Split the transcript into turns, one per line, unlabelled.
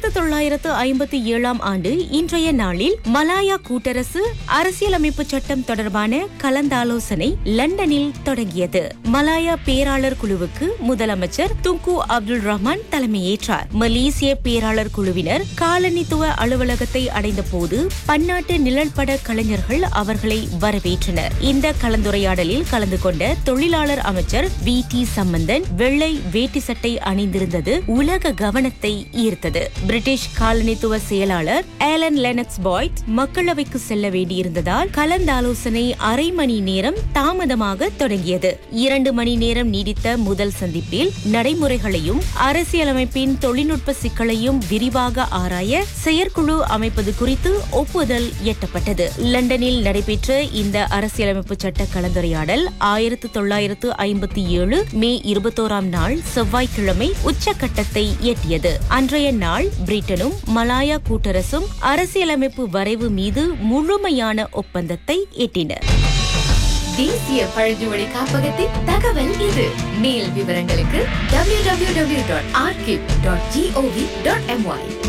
ஆயிரத்து தொள்ளாயிரத்து ஐம்பத்தி ஏழாம் ஆண்டு இன்றைய நாளில் மலாயா கூட்டரசு அரசியலமைப்பு சட்டம் தொடர்பான கலந்தாலோசனை லண்டனில் தொடங்கியது மலாயா பேராளர் குழுவுக்கு முதலமைச்சர் துங்கு அப்துல் ரஹ்மான் தலைமையேற்றார் மலேசிய பேராளர் குழுவினர் காலனித்துவ அலுவலகத்தை அடைந்த போது பன்னாட்டு நிழல்பட கலைஞர்கள் அவர்களை வரவேற்றனர் இந்த கலந்துரையாடலில் கலந்து கொண்ட தொழிலாளர் அமைச்சர் வி டி சம்பந்தன் வெள்ளை வேட்டி சட்டை அணிந்திருந்தது உலக கவனத்தை ஈர்த்தது பிரிட்டிஷ் காலனித்துவ செயலாளர் ஏலன் லெனக்ஸ் பாய்ட் மக்களவைக்கு செல்ல வேண்டியிருந்ததால் கலந்தாலோசனை அரை மணி நேரம் தாமதமாக தொடங்கியது இரண்டு மணி நேரம் நீடித்த முதல் சந்திப்பில் நடைமுறைகளையும் அரசியலமைப்பின் தொழில்நுட்ப சிக்கலையும் விரிவாக ஆராய செயற்குழு அமைப்பது குறித்து ஒப்புதல் எட்டப்பட்டது லண்டனில் நடைபெற்ற இந்த அரசியலமைப்பு சட்ட கலந்துரையாடல் ஆயிரத்து தொள்ளாயிரத்து ஐம்பத்தி ஏழு மே இருபத்தோராம் நாள் செவ்வாய்க்கிழமை உச்சக்கட்டத்தை எட்டியது அன்றைய நாள் பிரிட்டனும் மலாயா கூட்டரசும் அரசியலமைப்பு வரைவு மீது முழுமையான ஒப்பந்தத்தை எட்டின
தேசிய பழங்குடி காப்பகத்தின் தகவல் இது மேல் விவரங்களுக்கு www.archive.gov.my